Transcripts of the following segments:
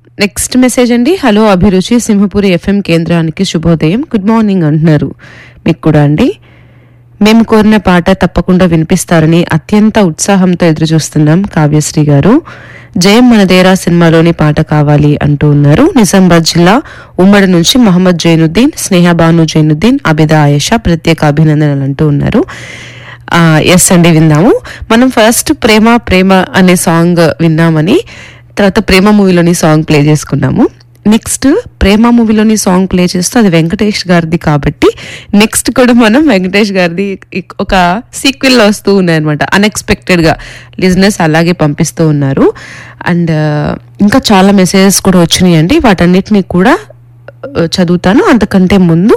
next message అండి hello అభిరుచి Simhapuri FM కేంద్రానికి శుభోదయం గుడ్ మార్నింగ్ అంటున్నారు మీకు కూడా అండి మేము కోరిన పాట తప్పకుండా వినిపిస్తారని అత్యంత ఉత్సాహంతో ఎదురు చూస్తున్నాం కావ్యశ్రీ గారు జయం మనదేరా సినిమాలోని పాట కావాలి అంటూ ఉన్నారు నిజామాబాద్ జిల్లా ఉమ్మడి నుంచి మహమ్మద్ జైనుద్దీన్ స్నేహబాను జైనుద్దీన్ అబిదా ఆయేషా ప్రత్యేక అభినందనలు అంటూ ఉన్నారు ఎస్ అండి విందాము మనం ఫస్ట్ ప్రేమ ప్రేమ అనే సాంగ్ విన్నామని తర్వాత ప్రేమ మూవీలోని సాంగ్ ప్లే చేసుకున్నాము నెక్స్ట్ ప్రేమ మూవీలోని సాంగ్ ప్లే చేస్తూ అది వెంకటేష్ గారిది కాబట్టి నెక్స్ట్ కూడా మనం వెంకటేష్ గారిది ఇక్- ఒక సీక్వెల్ లో వస్తూ ఉన్నాయన్నమాట అన్ఎక్స్పెక్టెడ్ గా లిజినెస్ అలాగే పంపిస్తూ ఉన్నారు అండ్ ఇంకా చాలా మెసేజెస్ కూడా వచ్చినాయండి వాటన్నిటిని కూడా ఆ, చదువుతాను అంతకంటే ముందు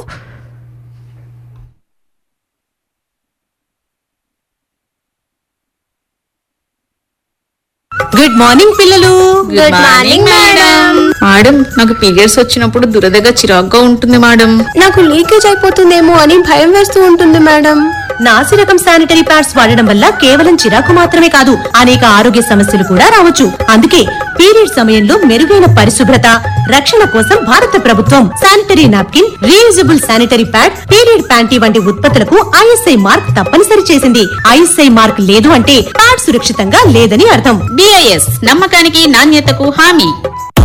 గుడ్ మార్నింగ్ పిల్లలు గుడ్ మార్నింగ్ మేడం మేడం నాకు పీరియడ్స్ వచ్చినప్పుడు దురదగా చిరాగ్గా ఉంటుంది మేడం నాకు లీకేజ్ అయిపోతుందేమో అని భయం వేస్తూ ఉంటుంది మేడం నాసి రకం శానిటరీ ప్యాడ్స్ వాడడం వల్ల కేవలం చిరాకు మాత్రమే కాదు అనేక ఆరోగ్య సమస్యలు కూడా రావచ్చు అందుకే పీరియడ్ సమయంలో మెరుగైన పరిశుభ్రత రక్షణ కోసం భారత ప్రభుత్వం sanitary napkin reusable sanitary pad period panty వంటి ఉత్పత్తులకు ఐఎస్ఐ మార్క్ తప్పనిసరి చేసింది ఐఎస్ఐ మార్క్ లేదు అంటే ప్యాడ్ సురక్షితంగా లేదని అర్థం బిఐఎస్ నమ్మకానికి నాణ్యతకు హామీ